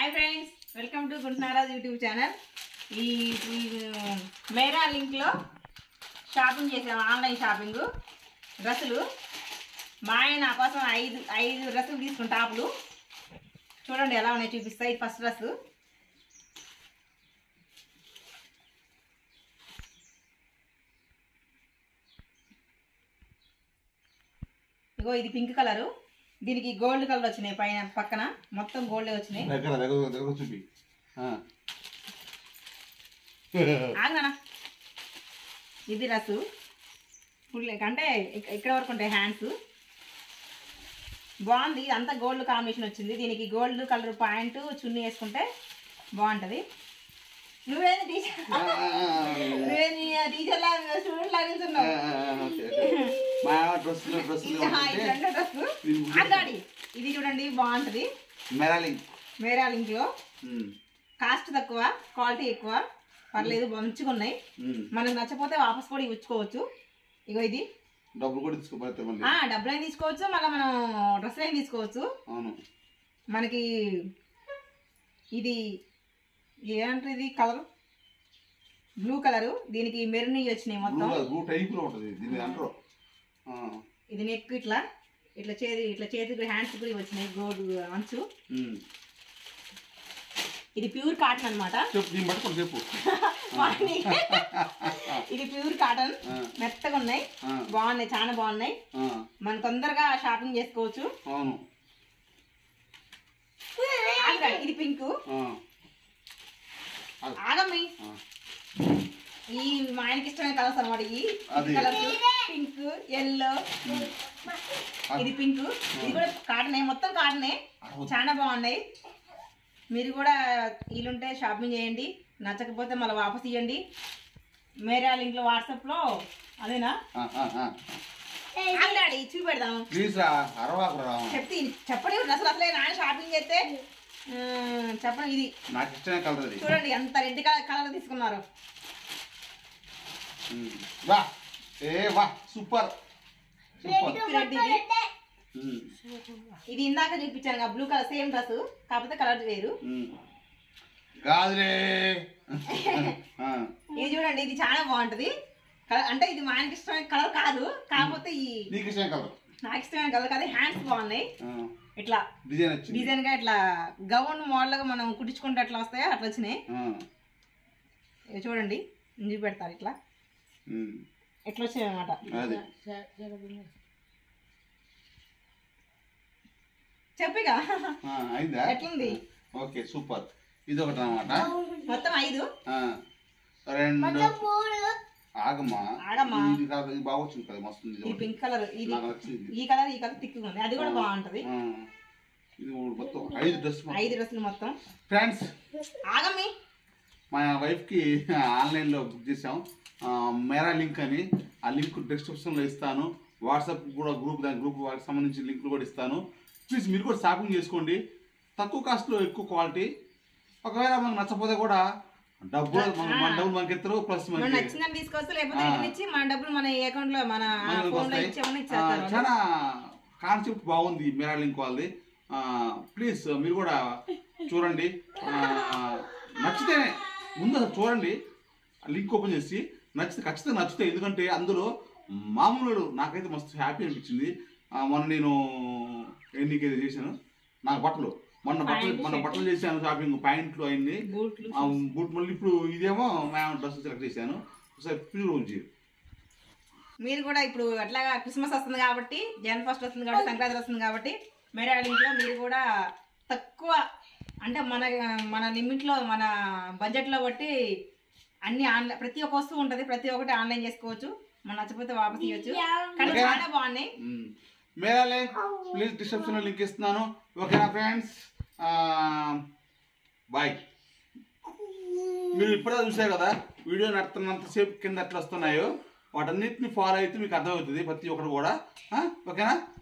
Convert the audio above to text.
Hi friends welcome to గుంటున్నారాజ్ YouTube channel ఈ ఈ మేరా లింక్లో షాపింగ్ చేసాము ఆన్లైన్ షాపింగ్ డ్రెస్సులు మా ఆయన నా కోసం ఐదు ఐదు డ్రెస్సులు తీసుకుని టాపులు చూడండి ఎలా ఉన్నాయి చూపిస్తాయి ఫస్ట్ డ్రెస్ ఇగో ఇది పింక్ కలరు దీనికి గోల్డ్ కలర్ వచ్చినాయి పైన పక్కన మొత్తం గోల్డ్ వచ్చినాయి దగ్గర దగ్గర దగ్గర చూపి ఆ. ఆగనా ఇది రసు ఫుల్ అంటే ఇక్- ఇక్కడ వరకు ఉంటాయి హ్యాండ్స్ బాగుంది అంతా గోల్డ్ కాంబినేషన్ వచ్చింది దీనికి గోల్డ్ కలర్ పాయింట్ చున్నీ వేసుకుంటే బాగుంటది నువ్వేది టీచర్ ఆ, ఆ, ఆ, నువ్వేది టీచర్ లాగా స్టూడెంట్ లాగా ఆ, నిల్చున్నావు. ఆ, ఓకే, ఓకే. మా డ్రెస్సులు డ్రెస్సులు ఇది హా, ఇది రెండో డ్రెస్ అగాడి ఇది చూడండి బాగుంటది మెరాలింగ్ మేరా లింక్ లో కాస్ట్ తక్కువ క్వాలిటీ ఎక్కువ పర్లేదు మంచిగా ఉన్నాయి మనకు నచ్చపోతే వాపస్ కూడా ఇచ్చుకోవచ్చు ఇగో ఇది డబ్బులు కూడా తీసుకోబోతే మళ్ళీ ఆ డబ్బులైనా తీసుకోవచ్చు మళ్ళీ మనం డ్రెస్ అయినా తీసుకోవచ్చు అవును మనకి ఇది ఏంటి ఇది కలర్ బ్లూ కలరు దీనికి మెరూన్ వచ్చినాయి మొత్తం బ్లూ బ్లూ టైప్ లో ఉంటది దీన్ని అంటారు ఆ, ఇది నెక్ ఇట్లా ఇట్లా చేతి ఇట్లా చేతికి హ్యాండ్స్ కూడా ఇవి వచ్చినాయి గోల్డ్ అంచు ఉమ్. ఇది ప్యూర్ కాటన్ అనమాట చెప్పు దీన్ని పట్టుకోండి చెప్పు ఇది ప్యూర్ కాటన్ ఆ, మెత్తగా ఉన్నాయి ఆ, బాగున్నాయి చాలా బాగున్నాయి ఆ, మనం తొందరగా షాపింగ్ చేసుకోవచ్చు అవును ఆగండి, ఇది పింక్ ఆ, ఆగమ్మి ఆ. ఈ మా ఆయనకి ఇష్టమైన కలర్స్ అనమాట ఈ అది. కలర్స్ పింక్ ఎల్లో ఇది పింక్ ఇది కూడా కాటనే మొత్తం కాటనే చాలా బాగున్నాయి మీరు కూడా వీలుంటే షాపింగ్ చేయండి నచ్చకపోతే మళ్ళీ వాపస్ ఇవ్వండి మేరా లింక్లో వాట్సాప్లో అదేనా ఆ, ఆ, ఆ. ఆల్రెడీ చూపెడదాం ప్లీజ్ రా అరవాకు రా చెప్తే చెప్పండి అసలు అసలే నాన్న షాపింగ్ చేస్తే ఆ, చెప్పండి ఇది నాకు ఇష్టమైన కలర్ అది చూడండి ఎంత రెడ్ కలర్ కలర్ తీసుకున్నారు ఉమ్. వా ఏ వా సూపర్ సూపర్ రెడ్ ఇది ఉమ్, ఇది ఇందాక చూపించాను బ్లూ కలర్ సేమ్ డ్రెస్ కాకపోతే కలర్ వేరు ఉమ్. కాదులే ఆ, ఇది చూడండి ఇది చాలా బాగుంటది కలర్ అంటే ఇది మా ఆయనకి ఇష్టమైన కలర్ కాదు కాకపోతే ఈ నీకు ఇష్టమైన కలర్ నాకు ఇష్టమైన కలర్ కాదు హ్యాండ్స్ బాగున్నాయి ఆ, ఇట్లా డిజైన్ వచ్చింది డిజైన్ గా ఇట్లా గౌన్ మోడల్ గా మనం కుట్టించుకుంటే అట్లా వస్తాయో అట్లా వచ్చినాయి ఆ, ఇవి చూడండి ఇంజి పెడతారు ఇట్లా ఉమ్, ఎట్లా వచ్చాయి అనమాట అది చెప్పిగా ఆ, అయిందా ఎట్లుంది ఓకే సూపర్ ఇది ఒకటి అనమాట మొత్తం ఐదు రెండు ఆగమ్మా ఆగమ్మా. ఇది కాదు ఇది బాగా వచ్చింది కదా మస్తు ఉంది ఇది ఇది ఒకటి. పింక్ కలర్ ఇది నాకు నచ్చింది ఈ కలర్ ఈ కలర్ తిక్కుగా ఉంది అది కూడా బాగుంటది ఆ, ఇది మూడు మొత్తం ఐదు డ్రెస్ ఐదు డ్రెస్సులు మొత్తం ఫ్రెండ్స్ ఆగమ్మి మా వైఫ్కి ఆన్లైన్లో బుక్ చేసాం ఆ, మేరా లింక్ అని ఆ లింక్ డిస్క్రిప్షన్లో ఇస్తాను వాట్సాప్ కూడా గ్రూప్ దాని గ్రూప్ వాటికి సంబంధించిన లింకులు కూడా ఇస్తాను ప్లీజ్ మీరు కూడా షాపింగ్ చేసుకోండి తక్కువ కాస్ట్లో ఎక్కువ క్వాలిటీ ఒకవేళ మనకు నచ్చపోతే కూడా డబ్బులు మన మన డబ్బులు మనకి ఇస్తారు ప్లస్ మనం మనకి నచ్చిందని తీసుకోవచ్చు లేకపోతే ఆ. ఇంటికి ఇచ్చి మన డబ్బులు మన అకౌంట్ లో మన మనకి ఫోన్ లో వస్తాయి. ఇచ్చేమని ఆ, ఇచ్చేస్తారు వాళ్ళు. చాలా కాన్సెప్ట్ బాగుంది మేరా లింక్ వాళ్ళది ప్లీజ్ మీరు కూడా చూడండి ఆ, నచ్చితేనే ముందు అసలు చూడండి లింక్ ఓపెన్ చేసి నచ్చితే ఖచ్చితంగా నచ్చుతాయి ఎందుకంటే అందులో మామూలు నాకైతే మస్తు హ్యాపీ అనిపించింది ఆ, మొన్న నేను ఎన్నిక చేశాను నాకు బట్టలు మొన్న బట్టలు Pant, మొన్న shirt. బట్టలు చేశాను షాపింగ్ ప్యాంట్లు అయింది బూట్లు బూట్ మళ్ళీ ఇప్పుడు ఇదేమో మేము డ్రెస్ సెలెక్ట్ చేశాను ఒకసారి ప్యూర్ ఉంచి మీరు కూడా ఇప్పుడు అట్లాగా క్రిస్మస్ వస్తుంది కాబట్టి జన్ ఫస్ట్ వస్తుంది కాబట్టి సంక్రాంతి వస్తుంది కాబట్టి మేరే ఇంట్లో మీరు కూడా తక్కువ అంటే మన మన లిమిట్లో మన బడ్జెట్లో బట్టి అన్ని ఆన్లైన్ ప్రతి ఒక్క వస్తువు ఉంటుంది ప్రతి ఒక్కటి ఆన్లైన్ చేసుకోవచ్చు మన నచ్చకపోతే వాపస్ ఇవ్వచ్చు కానీ Okay. చాలా బాగున్నాయి మేరా లింక్ ప్లీజ్ డిస్క్రిప్షన్లో లింక్ ఇస్తున్నాను ఓకేనా ఫ్రెండ్స్ బాయ్ మీరు ఇప్పుడే చూసారు కదా వీడియో నడుతున్నంతసేపు కింద ఎట్లా వస్తున్నాయో వాటన్నిటిని ఫాలో అయితే మీకు అర్థమవుతుంది ప్రతి ఒక్కరు కూడా ఆ? ఓకేనా